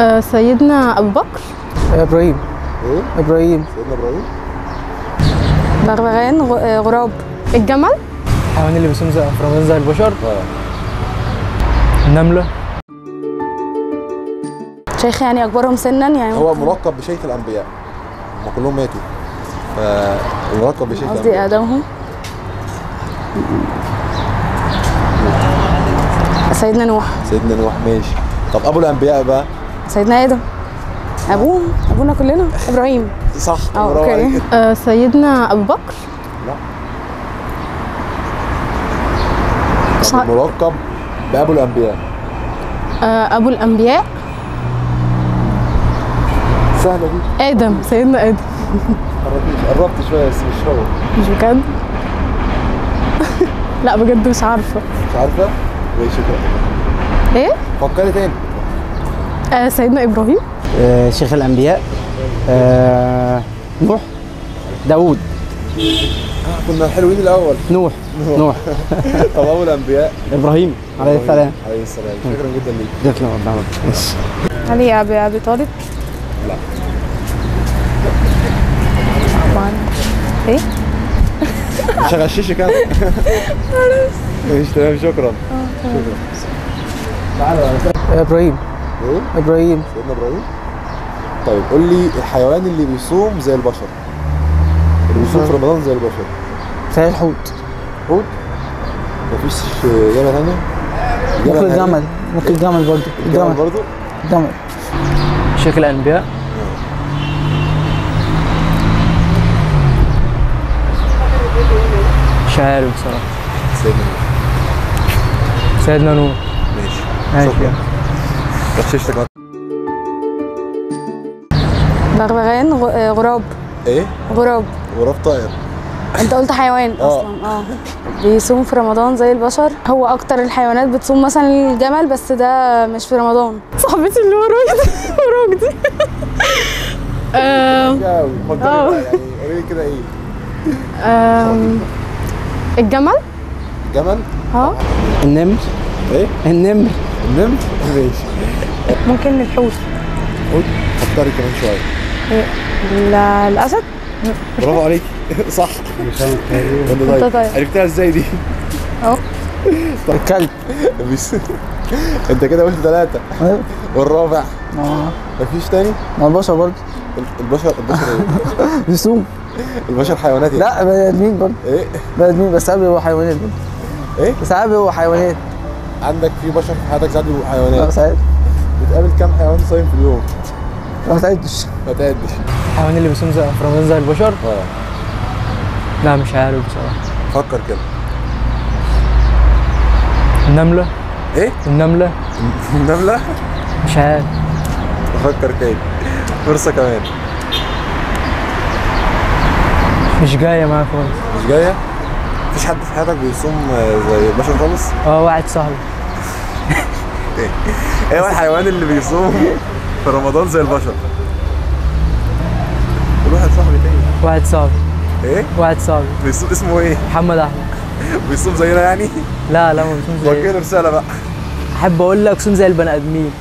آه، سيدنا أبو بكر ابراهيم ايه ابراهيم سيدنا ابراهيم بغبغان غ- آه، غراب الجمل الحيوان اللي بيصوم زي في رمضان زي البشر اه النمله شيخ يعني أكبرهم سنا يعني هو ملقب بشيخ الانبياء هم كلهم ماتوا فملقب بشيخ قصدي الانبياء آدمهم سيدنا نوح سيدنا نوح ماشي طب ابو الانبياء بقى سيدنا آدم أبوهم أبونا كلنا إبراهيم صح اه برافو اوكي عليك. آه، سيدنا أبو بكر لا مش طب عارف. ملقب بابو الانبياء آه، أبو الأنبياء سهله دي آدم سيدنا آدم قربت قربت شويه بس مش هو مش بجد لا بجد مش عارفة مش عارفه ماشي شكرا إيه فكري تاني آه، سيدنا إبراهيم آه، شيخ الأنبياء آه، نوح داوود آه، كنا حلوين الاول نوح نوح طب ابو الانبياء إبراهيم عليه السلام عليه السلام شكرا جدا ليك جزاك الله خير. ماشي. علي أبي أبي طالب لا طبعا إيه مش هغششك انا ماشي تمام شكرا شكرا ابراهيم ايه ابراهيم سيدنا ابراهيم طيب قول لي الحيوان اللي بيصوم زي البشر اللي بيصوم في رمضان زي البشر زي الحوت حوت مفيش اجابه ثانيه ممكن الجمل ممكن الجمل برضه الجمل الجمل برضه الجمل شيخ الانبياء مش عارف بصراحه سيدنا نوح. سيدنا نوح ماشي ماشي شكرا غششتك أكتر. بغبغان غ- آه، غراب ايه غراب غراب طائر انت قلت حيوان آه. اصلا اه بيصوم في رمضان زي البشر هو اكتر الحيوانات بتصوم مثلا الجمل بس ده مش في رمضان صاحبتي اللي ورايا دي وراك دي آم، يا أوي. فكري آه. بقى يعني قولي لي كده ايه آم، الجمل جمل اه النمر ايه النمر النمر ماشي ممكن الحوت حوت فكري كمان شويه لا الاسد برافو عليك صح انت انت طيب طيب. عرفتها ازاي دي؟ اهو الكلب بس انت كده قلت ثلاثة أيوة. والرابع اه مفيش تاني؟ ما البشر برضه البشر البشر ايه؟ بيصوم البشر حيوانات يعني لا بني ادمين برضه ايه؟ بني ادمين بس ساعات بيبقوا حيوانات برضه ايه؟ ساعات بيبقوا حيوانات عندك في بشر في حياتك ساعات بيبقوا اه حيوانات ساعات بتقابل كام حيوان صايم في اليوم؟ ما تعدش ما تعدش الحيوان اللي بيصوم زي في رمضان زي البشر اه لا مش عارف بصراحه فكر كده النمله ايه؟ النمله النملة؟ مش عارف فكر تاني فرصة كمان مش جايه معايا خالص مش جاية؟ مفيش حد في حياتك بيصوم آه، زي البشر خالص؟ اه واحد صاحبي ايه هو الحيوان اللي بيصوم في رمضان زي البشر؟ قول واحد صاحبي تاني واحد صاحبي ايه؟ واحد صاحبي بيصوم اسمه ايه؟ محمد احمد بيصوم زينا يعني؟ لا لا ما بيصومش زي وجه له رسالة بقى احب اقول لك صوم زي البني ادمين